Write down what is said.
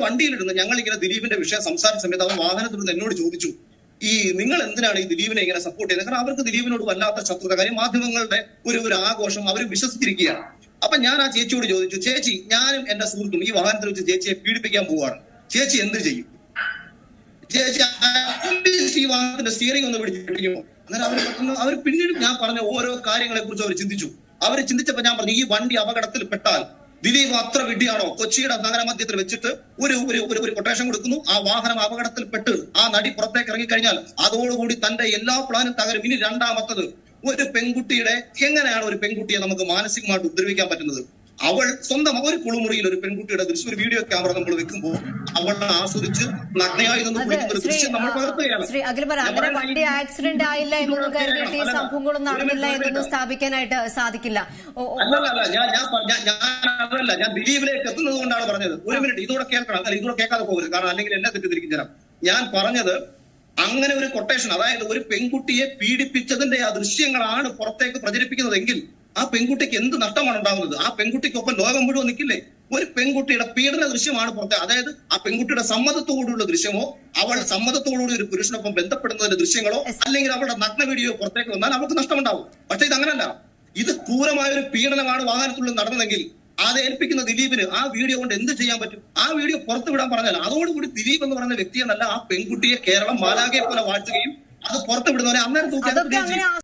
വണ്ടിയിലിരുന്ന് ഞങ്ങൾ ഇങ്ങനെ ദിലീപിന്റെ വിഷയം സംസാരിച്ച സമയത്ത് അവർ വാഹനത്തിൽ നിന്ന് എന്നോട് ചോദിച്ചു ഈ നിങ്ങൾ എന്തിനാണ് ഈ ദിലീപിനെ ഇങ്ങനെ സപ്പോർട്ട് ചെയ്യുന്നത് കാരണം അവർക്ക് ദിലീപിനോട് വല്ലാത്ത ശത്രുത കാര്യം മാധ്യമങ്ങളുടെ ഒരു ഒരു ആഘോഷം അവർ വിശ്വസിച്ചിരിക്കുകയാണ് അപ്പൊ ഞാൻ ആ ചേച്ചിയോട് ചോദിച്ചു ചേച്ചി ഞാനും എന്റെ സുഹൃത്തും ഈ വാഹനത്തിൽ വെച്ച് ചേച്ചിയെ പീഡിപ്പിക്കാൻ പോവാണ് ചേച്ചി എന്ത് ചെയ്യും ചേച്ചി അറ്റ്ലീസ്റ്റ് ഈ വാഹനത്തിന്റെ സ്റ്റിയറിംഗ് ഒന്ന് പിടിച്ചിരിക്കുമോ അന്നേരം അവർ പെട്ടെന്ന് അവർ പിന്നീട് ഞാൻ പറഞ്ഞ ഓരോ കാര്യങ്ങളെ കുറിച്ച് അവർ ചിന്തിച്ചു അവർ ചിന്തിച്ചപ്പോ ഞാൻ പറഞ്ഞു ഈ വണ്ടി അപകടത്തിൽ പെട്ടാൽ ദിലീപ് അത്ര വിഡ്ഢിയാണോ കൊച്ചിയുടെ നഗരമധ്യത്തിൽ വെച്ചിട്ട് ഒരു ഒരു ഒരു ഒരു കൊട്ടേഷൻ കൊടുക്കുന്നു ആ വാഹനം അപകടത്തിൽപ്പെട്ട് ആ നടി പുറത്തേക്ക് ഇറങ്ങിക്കഴിഞ്ഞാൽ അതോടുകൂടി തന്റെ എല്ലാ പ്ലാനും തകരും ഇനി രണ്ടാമത്തത് ഒരു പെൺകുട്ടിയുടെ എങ്ങനെയാണ് ഒരു പെൺകുട്ടിയെ നമുക്ക് മാനസികമായിട്ട് ഉപദ്രവിക്കാൻ പറ്റുന്നത് അവൾ സ്വന്തം ഒരു കുളിമുറിയിൽ ഒരു പെൺകുട്ടിയുടെ ദൃശ്യം ഒരു വീഡിയോ ക്യാമറ നമ്മൾ വെക്കുമ്പോൾ അവൾ ആസ്വദിച്ച് നഗ്നയായി നിന്ന് അത് കുളിക്കുന്ന ഒരു ശ്രീ ദൃശ്യം നമ്മൾ പകർത്തുകയാണ് ശ്രീ അഖിൽപര ഞാൻ അങ്ങനെ പറയുന്നത് വണ്ടി ഈ- ആക്സിഡന്റ് ആയില്ല എന്നൊന്നും ഇതിലൂടെ കരുതിയിട്ട് ഈ അല്ലല്ല. സംഭവങ്ങളൊന്നും ഒരു നടന്നില്ല മിനിറ്റ് എന്നൊന്നും ഒരു സ്ഥാപിക്കാനായിട്ട് സാധിക്കില്ല ഓ, ഓ, അല്ലല്ല ഞാൻ ഞാൻ പ- ഞാൻ ഞാൻ അതല്ല ഞാൻ ദിലീപിലേക്ക് എത്തുന്നത് കൊണ്ടാണ് പറഞ്ഞത് ഒരു മിനിറ്റ് ഇതൂടെ കേൾക്കണം അല്ല ഇതൂടെ കേൾക്കാതെ പോകരുത് കാരണം അല്ലെങ്കിൽ എന്നെ തെറ്റിദ്ധരിക്കും തരാം ഞാൻ പറഞ്ഞത് അങ്ങനെ ഒരു കൊട്ടേഷൻ അതായത് ഒരു പെൺകുട്ടിയെ പീഡിപ്പിച്ചതിന്റെ ആ ദൃശ്യങ്ങളാണ് പുറത്തേക്ക് പ്രചരിപ്പിക്കുന്നതെങ്കിൽ ആ പെൺകുട്ടിക്ക് എന്ത് നഷ്ടമാണ് ഉണ്ടാകുന്നത് ആ പെൺകുട്ടിക്കൊപ്പം ലോകം മുഴുവൻ നിൽക്കില്ലേ ഒരു പെൺകുട്ടിയുടെ പീഡന ദൃശ്യമാണ് പുറത്തെ അതായത് ആ പെൺകുട്ടിയുടെ സമ്മതത്തോടുള്ള ദൃശ്യമോ അവൾ സമ്മതത്തോടുകൂടി ഒരു പുരുഷനൊപ്പം ബന്ധപ്പെടുന്നതിന്റെ ദൃശ്യങ്ങളോ അല്ലെങ്കിൽ അവളുടെ നഗ്ന വീഡിയോ പുറത്തേക്ക് വന്നാൽ അവർക്ക് നഷ്ടമുണ്ടാവും പക്ഷെ ഇത് അങ്ങനല്ല ഇത് ക്രൂരമായ ഒരു പീഡനമാണ് വാഹനത്തിനുള്ളിൽ നടന്നതെങ്കിൽ അത് ഏൽപ്പിക്കുന്ന ദിലീപിന് ആ വീഡിയോ കൊണ്ട് എന്ത് ചെയ്യാൻ പറ്റും ആ വീഡിയോ പുറത്തു വിടാൻ പറഞ്ഞാൽ അതോടുകൂടി ദിലീപ് എന്ന് പറയുന്ന വ്യക്തിയെന്നല്ല ആ പെൺകുട്ടിയെ കേരളം മാലാകെ പോലെ വാഴ്ത്തുകയും അത് പുറത്തു വിടുന്നവരെ അന്നേരം തൂക്കി അതൊക്കെ അകത്തിടുകയും അങ്ങനെ ചെയ്യും.